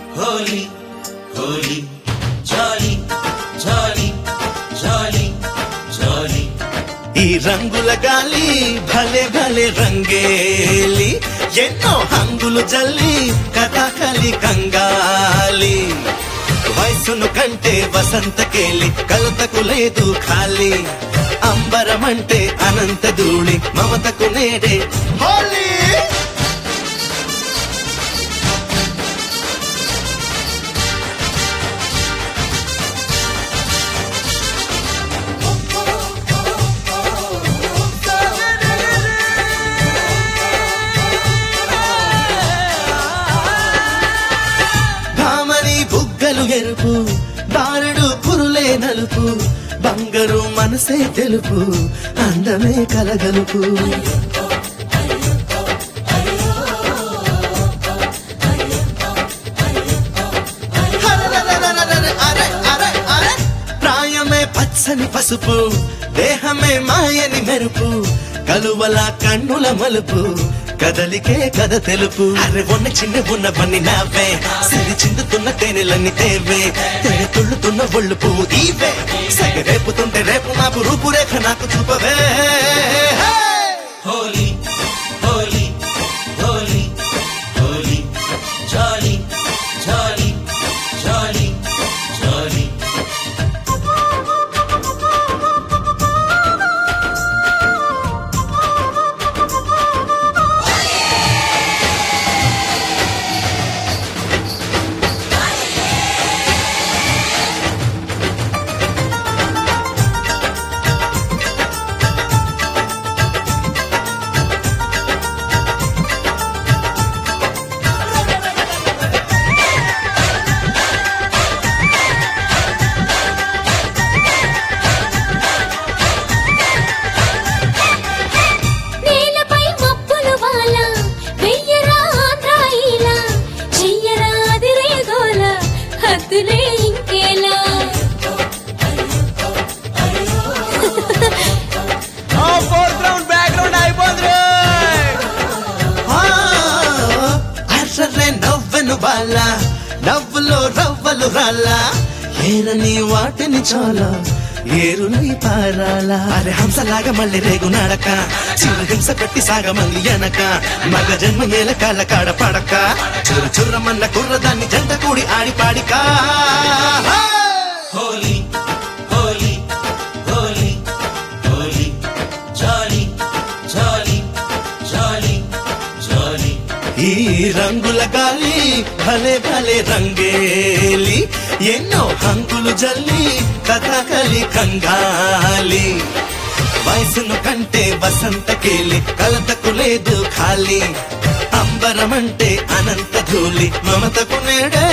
హోలీ హోలీ జాలీ జాలీ జాలీ జాలీ ఈ రంగుల గాలి భలే భలే రంగేలి ఎన్నో హంగులు జల్లి కథకలి కంగాలి వయసును కంటే వసంతకేలి కలతకు లేదు ఖాళీ అంబరమంటే అనంత ధూళి మమతకు నేడే హోలీ భామని బుగ్గలు ఎరుపు బారుడు పురులే నలుపు బంగారు మనసే తెలుపు అందమే కలగలుపు అరెరెరెరెరెరె, అరె, అరె, అరె. ప్రాయమే పచ్చని పసుపు దేహమే మాయని మెరుపు కలువల కన్నుల మలుపు కదలికే కథ తెలుపు అరే ఉన్న చిన్న ఉన్న పని నావే సిరి చిందుతున్న తేనెలన్నీ తేవే తెగ తుళ్ళుతున్న ఒళ్ళు పువ్వు ఈవే సగ రేపుతుంటే రేపు మాపు రూపురేఖ నాకు చూపవే హోలీ హోలీ హోలీ హోలీ జాలీ జాలీ జాలీ జాలీ నేలపై మబ్బులు వాల వెయ్యరా ఆంధ్రాయిలా చెయ్యరా అదిరే గోల హద్దులే ఇంకేలా ఫోర్త్ రౌండ్ బ్యాక్గ్రౌండ్ అయిపోతుంది అర్రే నవ్వెను బాల నవ్వులో రవ్వలు రాలా ఏరని వాటిని చాలా ఏరులై పారాలా అరే హంసలాగా మళ్ళీ రేగు నడక చిరు హింస పెట్టి సాగమంది ఎనక మగ జన్మ ఏల కాళ్ళ కాడ పడక చురు చుర్రమన్న కుర్రదాన్ని జంట కూడి ఆడి పాడికా హోలీ హోలీ హోలీ హోలీ జాలీ జాలీ జాలీ జాలీ ఈ రంగుల గాలి భలే భలే రంగేలి ఎన్నో హంగులు జల్లి కథకలి కంగాలి వయసును కంటే వసంతకేలి కలతకు లేదు ఖాళీ అంబరమంటే అనంత ధూళి మమతకు నేడే